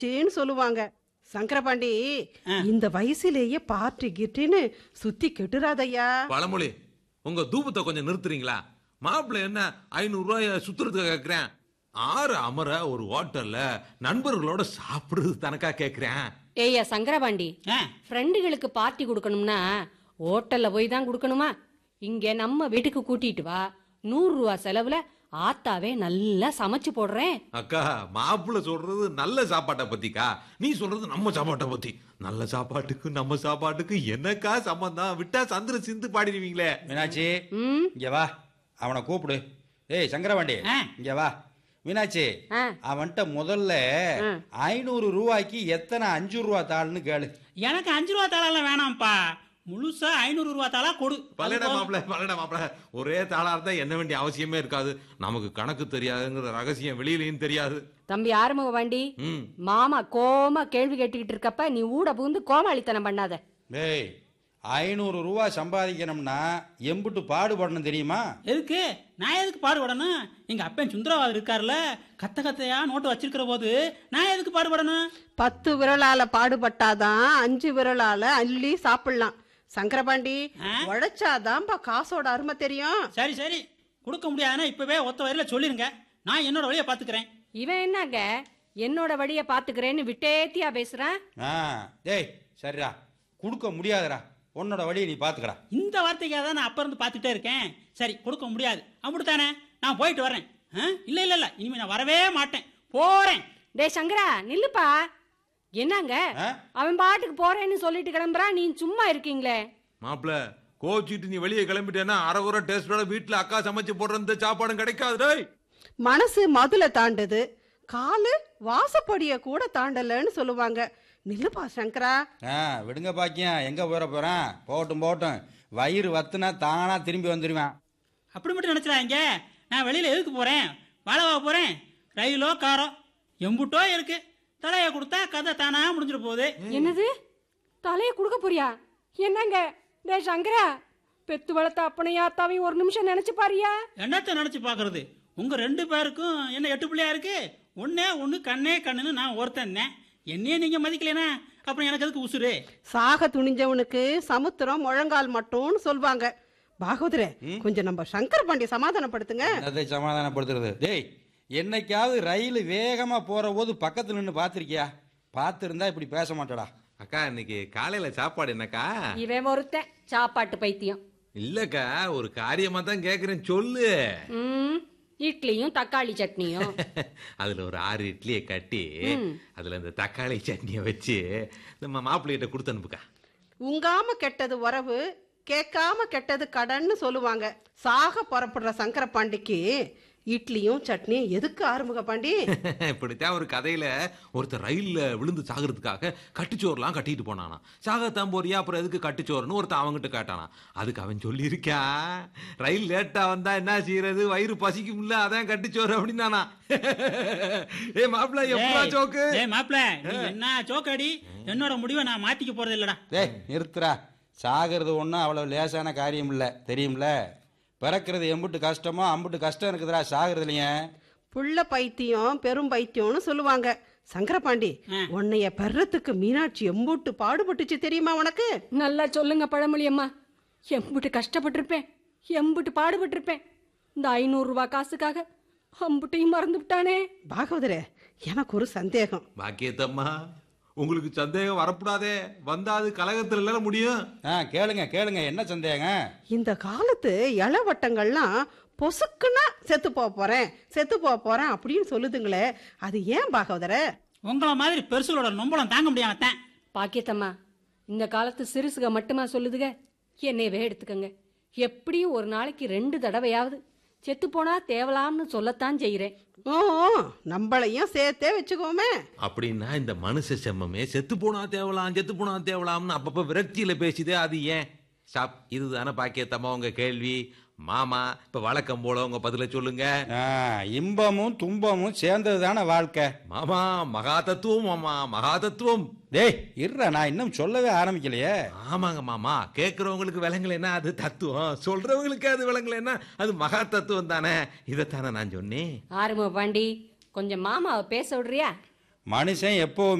சேன்னு சொல்லுவாங்க சங்கரபாண்டி இந்த வயசுலேயே பார்ட்டி கிட்டின்னு சுத்தி கெட்டுறாதையா பழமொழி உங்க தூபத்தை கொஞ்சம் நிறுத்துறீங்களா மாப்பிள்ளை என்ன ஐநூறு ரூபாய சுத்துறதுக்கு கேக்குறேன் ஆறு அமர ஒரு ஹோட்டல்ல நண்பர்களோட சாப்பிடுறது தனக்கா கேக்குறேன் ஏய்யா சங்கரபாண்டி ஆ, ஃப்ரெண்டுகளுக்கு பார்ட்டி கொடுக்கணும்னா ஹோட்டல்ல போய் தான் கொடுக்கணுமா இங்க நம்ம வீட்டுக்கு கூட்டிட்டு வா நூறு ரூபா செலவுல ஆத்தாவே நல்லா சமைச்சு போடுறேன் அக்கா மாப்பிள்ளை சொல்றது நல்ல சாப்பாட்டை பத்திக்கா நீ சொல்றது நம்ம சாப்பாட்டை பத்தி நல்ல சாப்பாட்டுக்கு நம்ம சாப்பாட்டுக்கு என்னக்கா சம்பந்தம் விட்டா சந்திர சிந்து பாடிடுவீங்களே மீனாட்சி ம் இங்க வா அவனை கூப்பிடு ஏய் சங்கரவாண்டி ஆ. இங்க வா மீனாட்சி ஆ. அவன்கிட்ட முதல்ல ஐநூறு ரூபாய்க்கு எத்தனை அஞ்சு ரூபா தாள்னு கேளு எனக்கு அஞ்சு ரூபா தாளாலாம் வேணாம்ப்பா முழுசா ஐநூறு ரூபா தாளா கொடு பல்லட மாப்பிள்ள பல்லட மாப்பிள்ள ஒரே தாளா இருந்தா என்ன வேண்டிய அவசியமே இருக்காது நமக்கு கணக்கு தெரியாதுங்கிற ரகசியம் வெளியிலயும் தெரியாது தம்பி ஆறுமுக வண்டி ம் மாமா கோமா கேள்வி கேட்டுக்கிட்டு இருக்கப்ப நீ ஊட புகுந்து கோமாளித்தனம் பண்ணாத டேய் ஐநூறு ரூபா சம்பாதிக்கணும்னா எம்புட்டு பாடுபடணும் தெரியுமா எதுக்கு நான் எதுக்கு பாடுபடணும் எங்க அப்பன் சுந்தரவாதம் இருக்காருல்ல கத்த கத்தையா நோட்டு வச்சிருக்கிற போது நான் எதுக்கு பாடுபடணும் பத்து விரலால பாடுபட்டாதான் அஞ்சு விரலால அள்ளி சாப்பிடலாம் சங்கரபாண்டி உழைச்சாதான்பா காசோட அருமை தெரியும் சரி சரி கொடுக்க முடியாதுன்னா இப்பவே ஒத்த வரையில சொல்லிருங்க நான் என்னோட வழியை பாத்துக்கிறேன் இவன் என்னங்க என்னோட வழிய பாத்துக்கிறேன்னு விட்டேத்தியா பேசுறான் ஆ டேய் சரிடா கொடுக்க முடியாதுடா உன்னோட வழியை நீ பாத்துக்கடா இந்த வார்த்தைக்காக தான் நான் அப்ப இருந்து பார்த்துட்டே இருக்கேன் சரி கொடுக்க முடியாது அப்படித்தானே நான் போயிட்டு வரேன் ஆ? இல்ல இல்ல இல்ல இனிமே நான் வரவே மாட்டேன் போறேன் டேய் சங்கரா நில்லுப்பா என்னங்க ஆ? அவன் பாட்டுக்கு போறேன்னு சொல்லிட்டு கிளம்புறான் நீ சும்மா இருக்கீங்களே மாப்பிள்ள கோச்சிட்டு நீ வெளியே கிளம்பிட்டேன்னா அரைகுறை டேஸ்டோட வீட்டுல அக்கா சமைச்சு போடுற இந்த சாப்பாடும் கிடைக்காது டேய் மனசு மதுல தாண்டுது காலு வாசப்படிய கூட தாண்டலன்னு சொல்லுவாங்க நில்லுப்பா சங்கரா ஆ விடுங்க பாக்கியம் எங்க போற போறான் போகட்டும் போகட்டும் வயிறு வத்துனா தானா திரும்பி வந்துடுவேன் அப்படி மட்டும் நினைச்சிடாங்க நான் வெளியில எதுக்கு போறேன் வாழவா போறேன் ரயிலோ காரோ எம்புட்டோ இருக்கு தலையை கொடுத்தா கதை தானா முடிஞ்சிட போகுது என்னது தலைய குடுக்க போறியா என்னங்க டேய் சங்கரா பெத்து வளர்த்த அப்பனையா அத்தாவையும் ஒரு நிமிஷம் நினைச்சு பாரியா என்னத்த நினைச்சு பாக்குறது உங்க ரெண்டு பேருக்கும் என்ன எட்டு பிள்ளையா இருக்கு ஒன்னே ஒண்ணு கண்ணே கண்ணுன்னு நான் ஒருத்தன் என்னையே நீங்க மதிக்கலைனா அப்புறம் எனக்கு எதுக்கு உசுரு சாக துணிஞ்சவனுக்கு சமுத்திரம் முழங்கால் மட்டும்னு சொல்லுவாங்க பாகவதரே கொஞ்சம் நம்ம சங்கர் பாண்டிய சமாதானப்படுத்துங்க அதை சமாதானப்படுத்துறது டேய் என்னைக்காவது ரயில் வேகமா போற போது பக்கத்துல நின்று பார்த்திருக்கியா பார்த்திருந்தா இப்படி பேச மாட்டடா அக்கா இன்னைக்கு காலையில சாப்பாடு என்னக்கா இவன் ஒருத்தன் சாப்பாட்டு பைத்தியம் இல்லக்கா ஒரு காரியமா தான் கேக்குறேன் சொல்லு ம் இட்லியும் தக்காளி சட்னியும் அதுல ஒரு ஆறு இட்லியை கட்டி அதுல இந்த தக்காளி சட்னியை வச்சு நம்ம மாப்பிள்ளைகிட்ட கொடுத்து அனுப்புக்கா உங்காம கெட்டது உறவு கேட்காம கெட்டது கடன்னு சொல்லுவாங்க சாக புறப்படுற சங்கர பாண்டிக்கு இட்லியும் சட்னியும் எதுக்கு ஆறுமுக பாண்டி இப்படித்தான் ஒரு கதையில ஒருத்தர் ரயில்ல விழுந்து சாகிறதுக்காக கட்டுச்சோறுலாம் கட்டிட்டு போனானா சாகத்தான் போறியா அப்புறம் எதுக்கு கட்டுச்சோறுன்னு ஒருத்தன் அவன்கிட்ட கேட்டானா அதுக்கு அவன் சொல்லியிருக்கா ரயில் லேட்டா வந்தா என்ன செய்யறது வயிறு பசிக்கும்ல அதான் கட்டுச்சோறு அப்படின்னானா ஏ மாப்பிள்ள எப்படா சோக்கு ஏய் மாப்பிள நீ என்ன சோக்கடி என்னோட முடிவை நான் மாத்திக்க போறது இல்லடா டேய் நிறுத்துறா சாகிறது ஒன்றும் அவ்வளோ லேசான காரியம் இல்லை தெரியும்ல பிறக்கிறது எம்புட்டு கஷ்டமோ அம்புட்டு கஷ்டம் இருக்குதுடா சாகிறதுலையே புள்ள பைத்தியம் பெரும் பைத்தியம்னு சொல்லுவாங்க சங்கரபாண்டி உன்னைய பெறத்துக்கு மீனாட்சி எம்பூட்டு பாடுபட்டுச்சு தெரியுமா உனக்கு நல்லா சொல்லுங்க பழமொழியம்மா எம்புட்டு கஷ்டப்பட்டிருப்பேன் எம்புட்டு பாடுபட்டிருப்பேன் இந்த ஐநூறு ரூபாய் காசுக்காக அம்புட்டையும் மறந்து விட்டானே பாகவதரே எனக்கு ஒரு சந்தேகம் பாக்கியத்தம்மா உங்களுக்கு சந்தேகம் வரக்கூடாதே வந்தா அது கலகத்துல இல்ல முடியும் ஆ கேளுங்க கேளுங்க என்ன சந்தேகம் இந்த காலத்து இளவட்டங்கள்லாம் பொசுக்குன்னா செத்து போக போறேன் செத்து போக போறேன் அப்படின்னு சொல்லுதுங்களே அது ஏன் பாகவதரே உங்கள மாதிரி பெருசுகளோட நொம்பலம் தாங்க முடியாம பாக்கியத்தம்மா இந்த காலத்து சிறுசுக மட்டுமா சொல்லுதுக என்னையவே எடுத்துக்கங்க எப்படியும் ஒரு நாளைக்கு ரெண்டு தடவையாவது செத்து போனா தேவலாம்னு சொல்லத்தான் செய்கிறேன் ஓ நம்மளையும் சேர்த்தே வச்சுக்கோமே அப்படின்னா இந்த மனுஷ செம்மமே செத்து போனா தேவலாம் செத்து போனா தேவலாம்னு அப்பப்ப விரக்தியில பேசுதே அது ஏன் சாப் இதுதானே பாக்கியத்தம்மா உங்க கேள்வி மாமா இப்ப வழக்கம் போல உங்க பதில சொல்லுங்க ஆ, இன்பமும் துன்பமும் சேர்ந்தது தானே வாழ்க்கை மாமா மகா தத்துவம் மாமா மகா தத்துவம் டேய் இருடா நான் இன்னும் சொல்லவே ஆரம்பிக்கலையே ஆமாங்க மாமா கேட்கறவங்களுக்கு விளங்கலைன்னா அது தத்துவம் சொல்றவங்களுக்கு அது விளங்கலைன்னா அது மகா தத்துவம் தானே இதைத்தானே நான் சொன்னேன் ஆறுமுக பாண்டி கொஞ்சம் மாமாவை பேச விடுறியா மனுஷன் எப்போ